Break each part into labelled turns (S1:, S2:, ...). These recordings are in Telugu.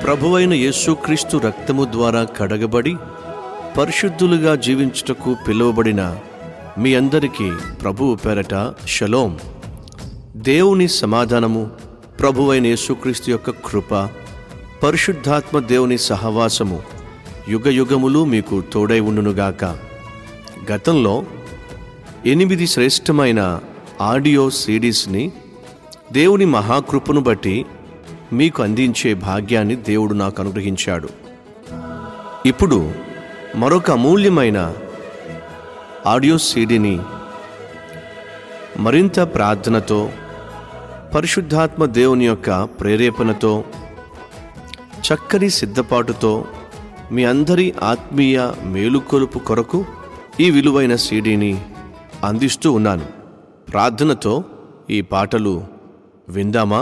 S1: ప్రభువైన యేసుక్రీస్తు రక్తము ద్వారా కడగబడి పరిశుద్ధులుగా జీవించుటకు పిలువబడిన మీ అందరికీ ప్రభువు పేరట షలోం దేవుని సమాధానము ప్రభువైన యేసుక్రీస్తు యొక్క కృప పరిశుద్ధాత్మ దేవుని సహవాసము యుగ యుగములు మీకు తోడై ఉండునుగాక గతంలో ఎనిమిది శ్రేష్టమైన ఆడియో సిడీస్ని దేవుని మహాకృపను బట్టి మీకు అందించే భాగ్యాన్ని దేవుడు నాకు అనుగ్రహించాడు ఇప్పుడు మరొక అమూల్యమైన ఆడియో సీడీని మరింత ప్రార్థనతో పరిశుద్ధాత్మ దేవుని యొక్క ప్రేరేపణతో చక్కని సిద్ధపాటుతో మీ అందరి ఆత్మీయ మేలుకొలుపు కొరకు ఈ విలువైన సీడీని అందిస్తూ ఉన్నాను ప్రార్థనతో ఈ పాటలు విందామా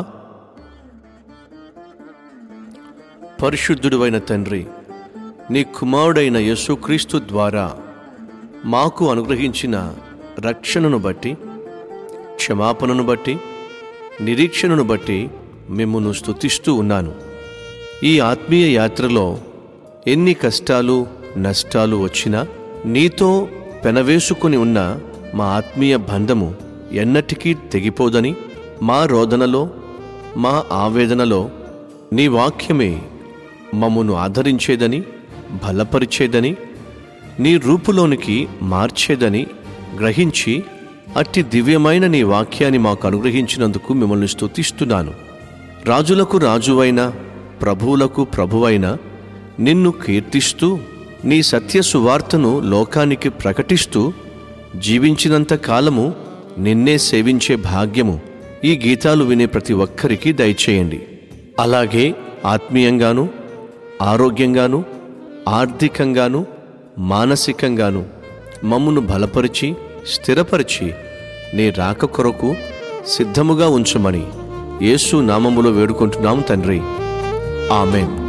S1: పరిశుద్ధుడువైన తండ్రి నీ కుమారుడైన యేసుక్రీస్తు ద్వారా మాకు అనుగ్రహించిన రక్షణను బట్టి క్షమాపణను బట్టి నిరీక్షణను బట్టి మిమ్మను స్తుతిస్తూ ఉన్నాను ఈ ఆత్మీయ యాత్రలో ఎన్ని కష్టాలు నష్టాలు వచ్చినా నీతో పెనవేసుకుని ఉన్న మా ఆత్మీయ బంధము ఎన్నటికీ తెగిపోదని మా రోదనలో మా ఆవేదనలో నీ వాక్యమే మమ్మను ఆదరించేదని బలపరిచేదని నీ రూపులోనికి మార్చేదని గ్రహించి అట్టి దివ్యమైన నీ వాక్యాన్ని మాకు అనుగ్రహించినందుకు మిమ్మల్ని స్తుతిస్తున్నాను రాజులకు రాజువైన ప్రభువులకు ప్రభువైన నిన్ను కీర్తిస్తూ నీ సత్య సువార్తను లోకానికి ప్రకటిస్తూ జీవించినంత కాలము నిన్నే సేవించే భాగ్యము ఈ గీతాలు వినే ప్రతి ఒక్కరికి దయచేయండి అలాగే ఆత్మీయంగాను ఆరోగ్యంగాను ఆర్థికంగాను మానసికంగాను మమ్మును బలపరిచి స్థిరపరిచి నీ రాక కొరకు సిద్ధముగా ఉంచమని యేసు నామములో వేడుకుంటున్నాం తండ్రి ఆమెన్